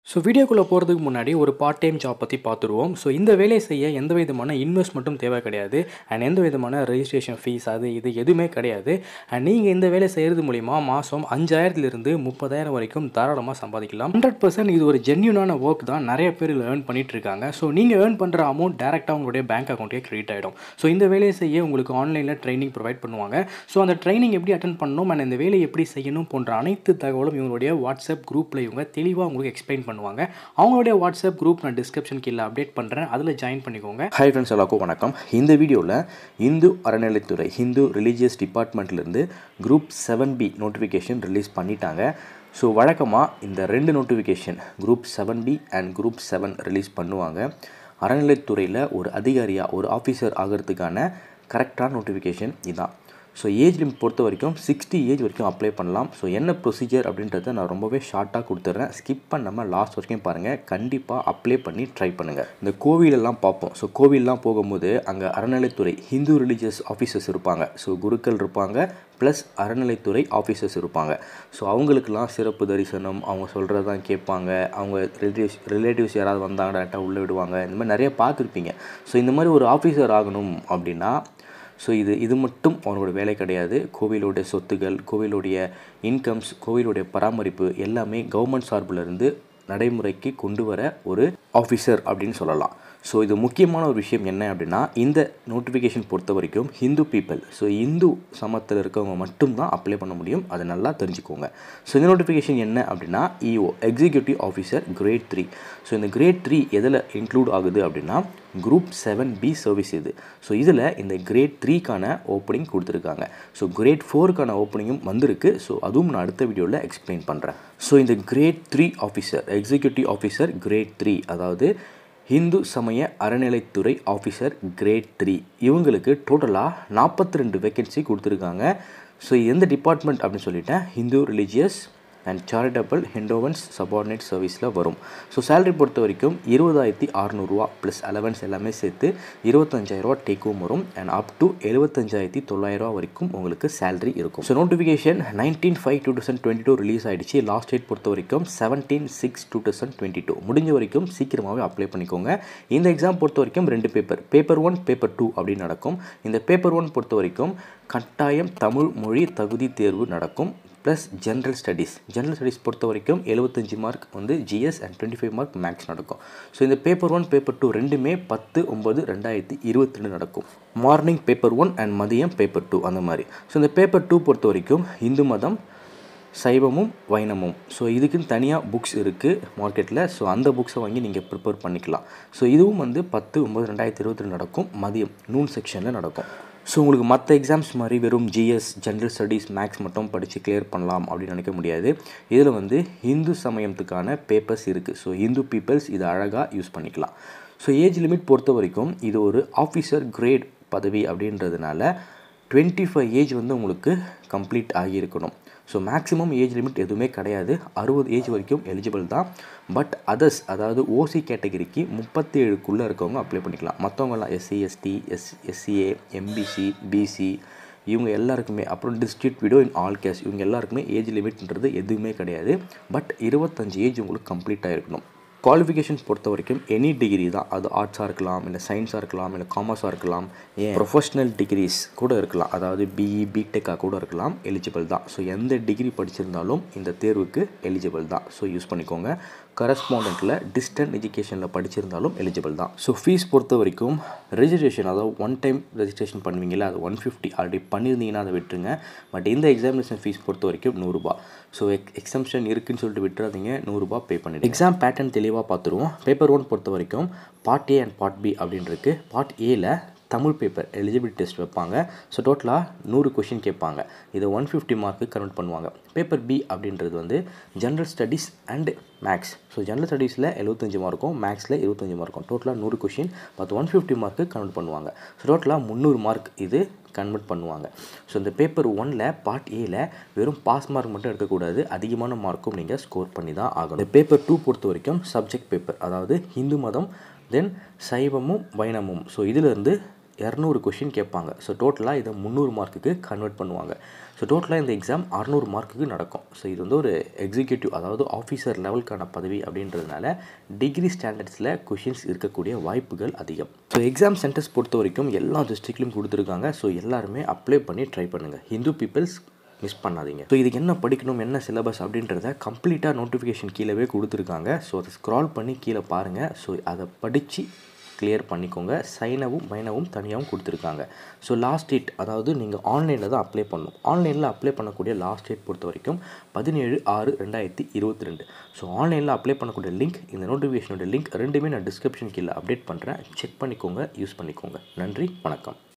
so வீடியோக்குள்ளே போகிறதுக்கு முன்னாடி ஒரு பார்ட் டைம் ஜாப் பற்றி பார்த்துருவோம் ஸோ இந்த வேலையை செய்ய எந்த விதமான இன்வெஸ்ட்மெண்ட்டும் தேவை கிடையாது அண்ட் எந்த விதமான ரெஜிஸ்ட்ரேஷன் ஃபீஸ் அது இது எதுவுமே கிடையாது அண்ட் நீங்கள் இந்த வேலை செய்கிறது மூலிமா மாதம் அஞ்சாயிரத்துலேருந்து முப்பதாயிரம் வரைக்கும் தாராளமாக சம்பாதிக்கலாம் ஹண்ட்ரட் பர்சன்ட் இது ஒரு ஜென்யூனான ஒர்க் தான் நிறைய பேர் இதில் ஏர்ன் பண்ணிட்டு இருக்காங்க ஸோ நீங்கள் ஏர்ன் பண்ணுற அமௌண்ட் டேரெக்டாக உங்களுடைய பேங்க் அக்கௌண்ட்டே கிரெடிட் ஆகிடும் ஸோ இந்த வேலையை செய்ய உங்களுக்கு ஆன்லைனில் ட்ரைனிங் ப்ரொவைட் பண்ணுவாங்க ஸோ அந்த ட்ரைனிங் எப்படி அட்டன் பண்ணணும் அண்ட் இந்த வேலையை எப்படி செய்யணும் போன்ற அனைத்து தகவலும் இவங்களுடைய வாட்ஸ்அப் குரூப்பில் இவங்க தெளிவாக உங்களுக்கு எக்ஸ்பிளைன் பண்ணுவாங்க அவங்களுடைய வாட்ஸ்அப் குரூப் நான் டிஸ்கிரிப்ஷன் கீழே அப்டேட் பண்ணுறேன் அதில் ஜாயின் பண்ணிக்கோங்க ஹாய் ஃப்ரெண்ட்ஸ் எல்லாருக்கும் வணக்கம் இந்த வீடியோவில் இந்து அறநிலைத்துறை ஹிந்து ரிலீஜியஸ் டிபார்ட்மெண்ட்லேருந்து group seven B notification release பண்ணிட்டாங்க ஸோ வழக்கமாக இந்த ரெண்டு notification group seven B and group seven release பண்ணுவாங்க அறநிலைத்துறையில் ஒரு அதிகாரியாக ஒரு ஆஃபீஸர் ஆகிறதுக்கான கரெக்டான நோட்டிஃபிகேஷன் இதுதான் ஸோ ஏஜ் லிமிட் பொறுத்த வரைக்கும் சிக்ஸ்டி ஏஜ் வரைக்கும் அப்ளை பண்ணலாம் ஸோ என்ன ப்ரொசீஜர் அப்படின்றத நான் ரொம்பவே ஷார்ட்டாக கொடுத்துட்றேன் ஸ்கிப் பண்ணாமல் லாஸ்ட் வரைக்கும் பாருங்கள் கண்டிப்பாக அப்ளை பண்ணி ட்ரை பண்ணுங்கள் இந்த கோவிலெல்லாம் பார்ப்போம் ஸோ கோவிலெலாம் போகும்போது அங்கே அறநிலைத்துறை ஹிந்து ரிலீஜியஸ் ஆஃபீஸர்ஸ் இருப்பாங்க ஸோ குருக்கள் இருப்பாங்க ப்ளஸ் அறநிலைத்துறை ஆஃபீஸர்ஸ் இருப்பாங்க ஸோ அவங்களுக்கெல்லாம் சிறப்பு தரிசனம் அவங்க சொல்கிறது தான் கேட்பாங்க அவங்க ரிலேட்டிவ்ஸ் ரிலேட்டிவ்ஸ் யாராவது வந்தாங்க டேரெக்டாக உள்ளே விடுவாங்க இந்த மாதிரி நிறைய பார்த்துருப்பீங்க ஸோ இந்த மாதிரி ஒரு ஆஃபீஸர் ஆகணும் அப்படின்னா ஸோ இது இது மட்டும் அவனோட வேலை கிடையாது கோவிலுடைய சொத்துகள் கோவிலுடைய இன்கம்ஸ் கோவிலுடைய பராமரிப்பு எல்லாமே கவர்மெண்ட் சார்பிலிருந்து நடைமுறைக்கு கொண்டு வர ஒரு ஆஃபீஸர் அப்படின்னு சொல்லலாம் ஸோ இது முக்கியமான ஒரு விஷயம் என்ன அப்படின்னா இந்த நோட்டிஃபிகேஷன் பொறுத்த வரைக்கும் ஹிந்து பீப்பிள் ஸோ இந்து சமத்தில் இருக்கவங்க மட்டும்தான் அப்ளை பண்ண முடியும் அதை நல்லா தெரிஞ்சுக்கோங்க ஸோ இந்த நோட்டிஃபிகேஷன் என்ன அப்படின்னா EO executive officer grade three so இந்த கிரேட் த்ரீ எதில் இன்க்ளூட் ஆகுது அப்படின்னா குரூப் செவன் பி சர்வீஸ் இது ஸோ இதில் இந்த கிரேட் த்ரீக்கான ஓப்பனிங் கொடுத்துருக்காங்க ஸோ கிரேட் ஃபோருக்கான ஓப்பனிங்கும் வந்திருக்கு ஸோ அதுவும் நான் அடுத்த வீடியோவில் எக்ஸ்பிளைன் பண்ணுறேன் ஸோ இந்த grade three officer executive officer grade three அதாவது ஹிந்து சமய அறநிலைத்துறை ஆஃபீஸர் கிரேட் த்ரீ இவங்களுக்கு டோட்டலாக நாற்பத்தி ரெண்டு வேக்கன்சி கொடுத்துருக்காங்க ஸோ எந்த டிபார்ட்மெண்ட் அப்படின்னு சொல்லிட்டேன் Hindu religious and charitable endowments subordinate சர்வீஸில் வரும் ஸோ சேலரி பொறுத்த வரைக்கும் இருபதாயிரத்தி அறநூறுவா ப்ளஸ் அலவன்ஸ் எல்லாமே சேர்த்து இருபத்தஞ்சாயிரரூவா டேக்கும் வரும் அண்ட் அப் டு எழுபத்தஞ்சாயிரத்தி தொள்ளாயிரரூவா வரைக்கும் உங்களுக்கு சேலரி இருக்கும் so notification nineteen five two thousand twenty two release ஆகிடுச்சு லாஸ்ட் டேட் பொறுத்த வரைக்கும் seventeen six two thousand twenty two முடிஞ்ச வரைக்கும் சீக்கிரமாகவே அப்ளை பண்ணிக்கோங்க இந்த எக்ஸாம் பொறுத்த வரைக்கும் ரெண்டு paper paper one paper two அப்படின்னு நடக்கும் இந்த பேப்பர் ஒன் பொறுத்த வரைக்கும் கட்டாயம் தமிழ் மொழி தகுதி தேர்வு நடக்கும் plus general studies general studies பொறுத்த வரைக்கும் எழுபத்தஞ்சு மார்க் வந்து GS and twenty five mark maths நடக்கும் ஸோ இந்த பேப்பர் ஒன் பேப்பர் டூ ரெண்டுமே பத்து ஒம்பது ரெண்டாயிரத்தி இருபத்தி ரெண்டு நடக்கும் மார்னிங் பேப்பர் ஒன் அண்ட் மதியம் பேப்பர் டூ அந்த மாதிரி ஸோ இந்த பேப்பர் டூ பொறுத்த வரைக்கும் இந்து மதம் சைவமும் வைணமும் ஸோ இதுக்குன்னு தனியாக புக்ஸ் இருக்குது மார்க்கெட்டில் ஸோ அந்த புக்ஸை வாங்கி நீங்கள் ப்ரிப்பேர் பண்ணிக்கலாம் ஸோ இதுவும் வந்து பத்து ஒம்பது ரெண்டாயிரத்தி இருபத்தி ரெண்டு நடக்கும் மதியம் நூன் செக்ஷனில் நடக்கும் ஸோ உங்களுக்கு மற்ற எக்ஸாம்ஸ் மாதிரி வெறும் ஜிஎஸ் ஜென்ரல் ஸ்டடீஸ் மேக்ஸ் மட்டும் படித்து கிளியர் பண்ணலாம் அப்படின்னு நினைக்க முடியாது இதில் வந்து இந்து சமயத்துக்கான பேப்பர்ஸ் இருக்குது ஸோ இந்து பீப்புள்ஸ் இதை அழகாக யூஸ் பண்ணிக்கலாம் ஸோ ஏஜ் லிமிட் பொறுத்த வரைக்கும் இது ஒரு ஆஃபீஸர் கிரேட் பதவி அப்படின்றதுனால டுவெண்ட்டி ஃபைவ் ஏஜ் வந்து உங்களுக்கு கம்ப்ளீட் ஆகியிருக்கணும் ஸோ மேக்ஸிமம் ஏஜ் லிமிட் எதுவுமே கிடையாது அறுபது ஏஜ் வரைக்கும் எலிஜிபிள் தான் பட் அதர்ஸ் அதாவது ஓசி கேட்டகரிக்கு முப்பத்தி ஏழுக்குள்ளே இருக்கவங்க அப்ளை பண்ணிக்கலாம் மற்றவங்கலாம் SC ST S SCA MBC BC இவங்க எல்லாருக்குமே அப்புறம் district widow in all case இவங்க எல்லாருக்குமே ஏஜ் லிமிட்ன்றது எதுவுமே கிடையாது பட் இருபத்தஞ்சு ஏஜ் உங்களுக்கு கம்ப்ளீட் ஆகிருக்கணும் குவாலிஃபிகேஷன்ஸ் பொறுத்த வரைக்கும் எனி டிகிரி தான் அது ஆர்ட்ஸாக இருக்கலாம் இல்லை சயின்ஸாக இருக்கலாம் இல்லை காமர்ஸாக இருக்கலாம் ஏன் ப்ரொஃபஷ்னல் டிகிரிஸ் கூட இருக்கலாம் அதாவது பிஇ பிடெக்காக கூட இருக்கலாம் எலிஜிபிள் தான் ஸோ எந்த டிகிரி படிச்சிருந்தாலும் இந்த தேர்வுக்கு எலிஜிபிள் தான் ஸோ யூஸ் பண்ணிக்கோங்க கரஸ்பாண்டண்ட்டில் டிஸ்டன்ட் எஜுகேஷனில் படிச்சிருந்தாலும் எலிஜிபிள் தான் ஸோ ஃபீஸ் பொறுத்த வரைக்கும் ரெஜிஸ்ட்ரேஷன் அதாவது ஒன் டைம் ரெஜிஸ்ட்ரேஷன் பண்ணுவீங்களா அது ஒன் ஃபிஃப்டி ஆல்ரெடி பண்ணியிருந்தீங்கன்னா அதை விட்டுருங்க பட் இந்த எக்ஸாமினேஷன் ஃபீஸ் பொறுத்த வரைக்கும் நூறுரூபா ஸோ எக் எக்ஸம்ஷன் இருக்குன்னு சொல்லிட்டு விட்டுறாதீங்க நூறுரூபா பே பண்ணிவிடுங்க எக்ஸாம் பேட்டர்ன் தெளிவாக பார்த்துருவோம் பேப்பர் ஒன் பொறுத்த வரைக்கும் part A and part B அப்படின்னு இருக்குது பார்ட் ஏல தமிழ் பேப்பர் எலிஜிபிலிட்டி டெஸ்ட் வைப்பாங்க ஸோ டோட்டலாக நூறு கொஷின் கேட்பாங்க இதை ஒன் ஃபிஃப்டி மார்க்கு கன்வெர்ட் பண்ணுவாங்க பேப்பர் பி அப்படின்றது வந்து general studies and maths so general ஸ்டடீஸில் எழுபத்தஞ்சு மார்க்கும் மேக்ஸில் இருபத்தஞ்சு மார்க்கும் டோட்டலாக நூறு கொஷின் பட் ஒன் ஃபிஃப்டி மார்க்கு கன்வெர்ட் பண்ணுவாங்க ஸோ டோட்டலாக முந்நூறு மார்க் இது கன்வெர்ட் பண்ணுவாங்க ஸோ இந்த பேப்பர் ஒனில் பார்ட் ஏல வெறும் பாஸ் மார்க் மட்டும் எடுக்கக்கூடாது அதிகமான மார்க்கும் நீங்கள் ஸ்கோர் பண்ணி தான் ஆகணும் இந்த பேப்பர் டூ பொறுத்த வரைக்கும் சப்ஜெக்ட் பேப்பர் அதாவது ஹிந்து மதம் தென் சைவமும் வைணமும் ஸோ இதிலிருந்து இரநூறு கொஷின் கேட்பாங்க ஸோ டோட்டலாக இதை முந்நூறு மார்க்குக்கு கன்வெர்ட் பண்ணுவாங்க ஸோ டோட்டலாக இந்த எக்ஸாம் அறநூறு மார்க்குக்கு நடக்கும் ஸோ இது வந்து ஒரு எக்ஸிக்யூட்டிவ் அதாவது ஆஃபீஸர் லெவலுக்கான பதவி அப்படின்றதுனால டிகிரி ஸ்டாண்டர்ட்ஸில் கொஷின்ஸ் இருக்கக்கூடிய வாய்ப்புகள் அதிகம் ஸோ எக்ஸாம் சென்டர்ஸ் பொறுத்த வரைக்கும் எல்லா டிஸ்ட்ரிக்ட்லையும் கொடுத்துருக்காங்க ஸோ எல்லாருமே அப்ளை பண்ணி ட்ரை பண்ணுங்கள் ஹிந்து பீப்புள்ஸ் மிஸ் பண்ணாதீங்க ஸோ இதுக்கு என்ன படிக்கணும் என்ன சிலபஸ் அப்படின்றத கம்ப்ளீட்டாக நோட்டிஃபிகேஷன் கீழவே கொடுத்துருக்காங்க ஸோ அதை ஸ்க்ரால் பண்ணி கீழே பாருங்கள் ஸோ அதை படித்து கிளியர் பண்ணிக்கோங்க சைனவும் மைனவும் தனியாகவும் கொடுத்துருக்காங்க ஸோ லாஸ்ட் டேட் அதாவது நீங்கள் ஆன்லைனில் தான் அப்ளை பண்ணணும் ஆன்லைனில் அப்ளை பண்ணக்கூடிய லாஸ்ட் டேட் பொறுத்த வரைக்கும் பதினேழு ஆறு ரெண்டாயிரத்தி இருபத்தி ரெண்டு ஸோ ஆன்லைனில் அப்ளை பண்ணக்கூடிய லிங்க் இந்த நோட்டிஃபிகேஷனோட லிங்க் ரெண்டுமே நான் டிஸ்கிரிப்ஷன் கீழே அப்டேட் பண்ணுறேன் செக் பண்ணிக்கோங்க யூஸ் பண்ணிக்கோங்க நன்றி வணக்கம்